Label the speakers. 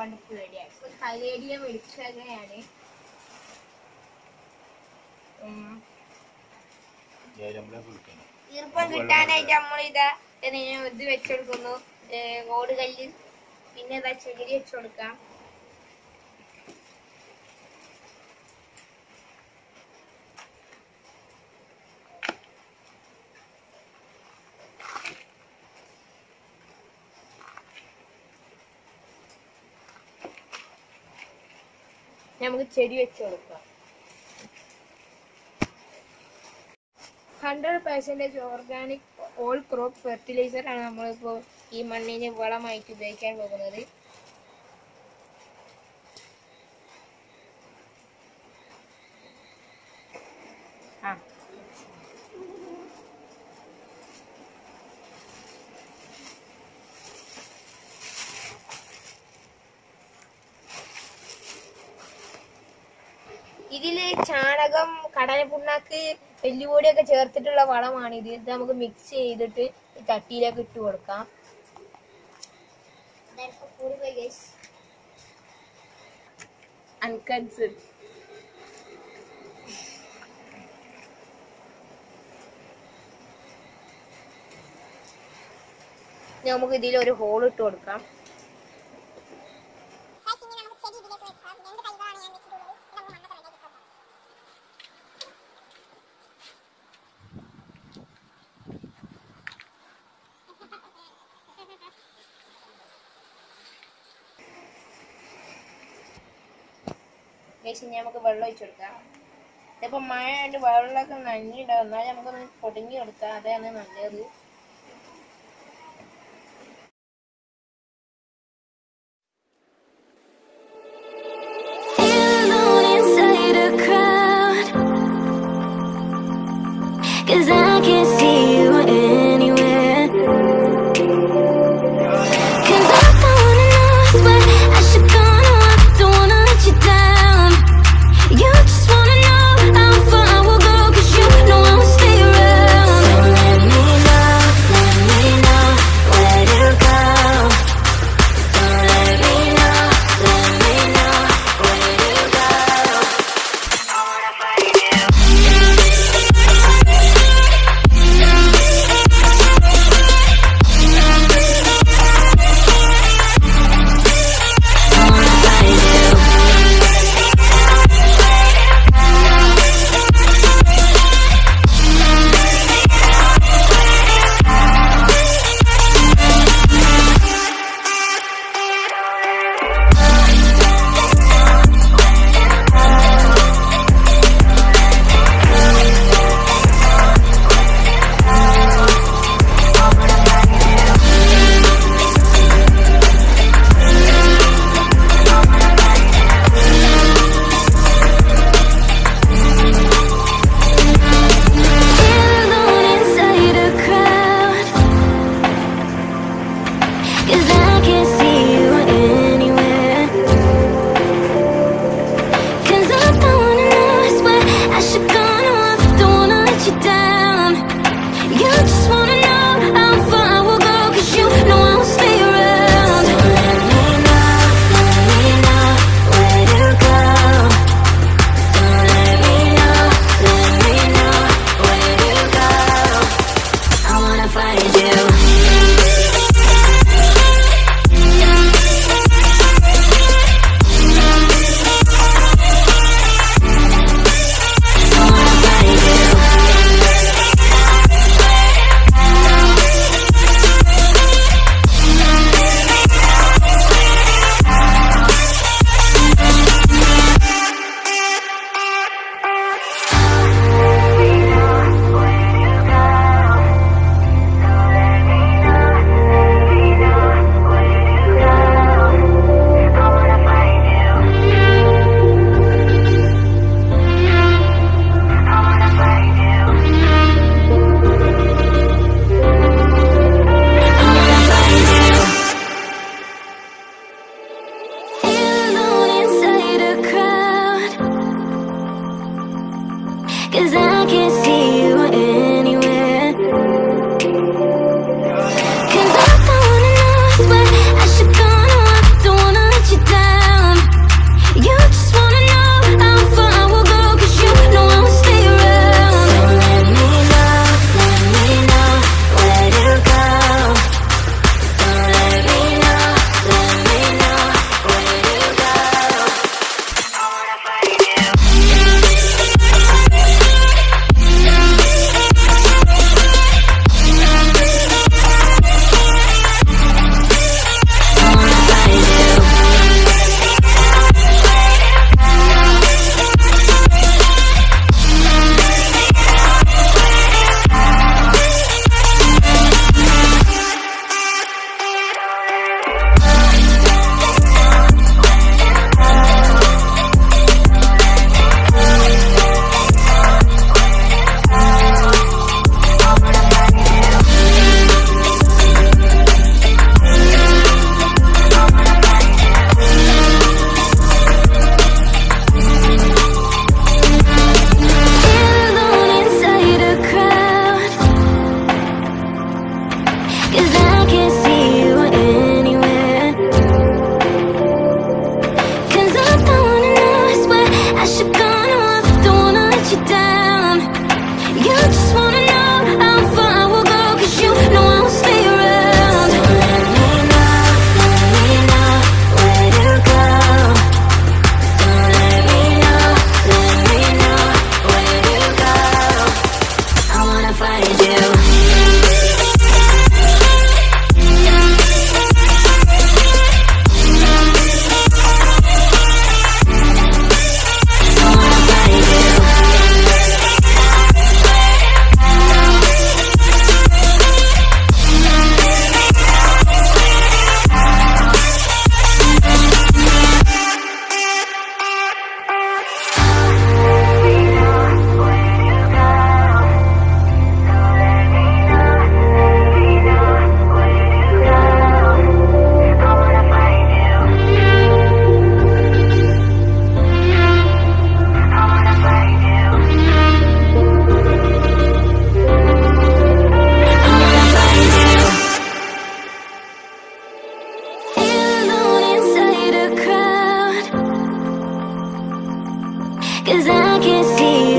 Speaker 1: കണ്ടിട്ട് റെഡിയായി ഇപ്പൊ കലേഡിയം എടുക്കുകയാണ് ഉം.
Speaker 2: ഏലമ്പലം കുളിക്കണം
Speaker 1: ഈർപ്പം കിട്ടാനായിട്ട് നമ്മൾ ഇതാ ഇതിന് ഇത് വെച്ചെടുക്കുന്നു ഓട് കല്ല് പിന്നെ ഇതാ ചകിരി വെച്ചു കൊടുക്കാം നമുക്ക് ചെടി വെച്ച് കൊടുക്കാം hundred percentage organic all crop fertiliser ആണ് നമ്മളിപ്പോൾ ഈ മണ്ണിന് വളമായിട്ട് ഉപയോഗിക്കാൻ പോകുന്നത് ആ ഇതില് ചാണകം കടല പുണ്ണാക്ക് എല്ലുപൊടിയൊക്കെ ചേർത്തിട്ടുള്ള വളമാണ് ഇത് ഇത് നമുക്ക് മിക്സ് ചെയ്തിട്ട് ഈ ചട്ടിയിലേക്ക് ഇട്ട് കൊടുക്കാം അൺകൺസിഡ് നമുക്ക് ഇതിൽ ഒരു ഹോൾ ഇട്ട് കൊടുക്കാം ഗൈസ് ഇനി നമുക്ക് വെള്ളം ഒഴിച്ചു കൊടുക്കാം ഇതിപ്പോ മഴ ആയിട്ട് വെള്ളമൊക്കെ നനഞ്ഞിണ്ടാവും എന്നാലും നമുക്കൊന്ന് പൊടിഞ്ഞു കൊടുക്കാം അതാണ് നല്ലത്
Speaker 3: alone inside a crowd. Cause I can't see you anywhere. Cause I don't wanna know what I should go. No, I don't wanna let you down. You just wanna know how far I will go. Cause you know I will stay around. So let me know, let me know where to go. So let me know, let me know where to go. I wanna find you. Cause I can't see